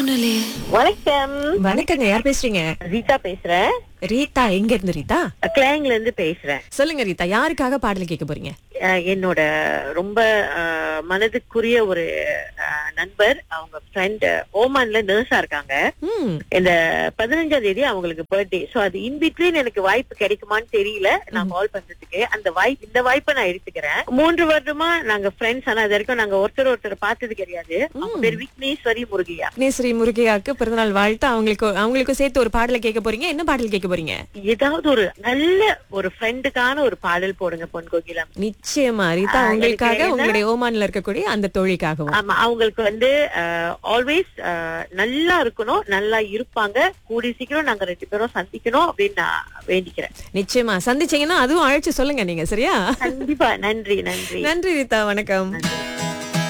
ஒண்ணும் இல்லையே வணக்கம் வணக்கங்க யார் பேசுறீங்க ரீதா பேசுறேன் ரீதா எங்க இருந்து ரீதா கிளாங்ல இருந்து பேசுறேன் சொல்லுங்க ரீதா யாருக்காக பாடல் கேட்க போறீங்க அஹ் என்னோட ரொம்ப அஹ், மனதுக்குரிய ஒரு அஹ், நண்பர் அவங்க ஃப்ரெண்ட் ஓமான்ல நர்ஸா இருக்காங்க ம் இந்த பதினஞ்சாம் தேதி அவங்களுக்கு பர்த்டே சோ அது இன் பிட்வீன் எனக்கு வாய்ப்பு கிடைக்குமான்னு தெரியல நான் கால் பண்றதுக்கு அந்த வாய்ப்பு இந்த வாய்ப்பை நான் எடுத்துக்கிறேன் மூன்று வருடமா நாங்க ஃப்ரெண்ட்ஸ் ஆனா அது வரைக்கும் நாங்க ஒருத்தர் ஒருத்தர் பார்த்தது கிடையாது அவங்க பேர் விக்னேஸ்வரி முருகையா விக்னேஸ்வரி முருகையாக்கு பிறந்தநாள் வாழ்த்து அவங்களுக்கு அவங்களுக்கும் சேர்த்து ஒரு பாடலை கேட்க போறீங்க என்ன பாடல் கேட்க போறீங்க ஏதாவது ஒரு நல்ல ஒரு ஃப்ரெண்டுக்கான ஒரு பாடல் போடுங்க பொன் கோகிலம் நிச்சயமா ரீதா ஆ, உங்களுக்காக எனக்கு என்ன- உங்களுடைய ஓமான்ல இருக்கக்கூடிய அந்த தோழிக்காகவும் ஆமா அவங்களுக்கு வந்து ஆல்வேஸ் நல்லா இருக்கணும் நல்லா இருப்பாங்க கூடி சீக்கிரம் நாங்க ரெண்டு பேரும் சந்திக்கணும் அப்படின்னு நான் வேண்டிக்கிறேன் நிச்சயமா சந்திச்சீங்கன்னா அதுவும் அழைச்சு சொல்லுங்க நீங்க சரியா கண்டிப்பா நன்றி நன்றி நன்றி ரீதா வணக்கம் நன்றி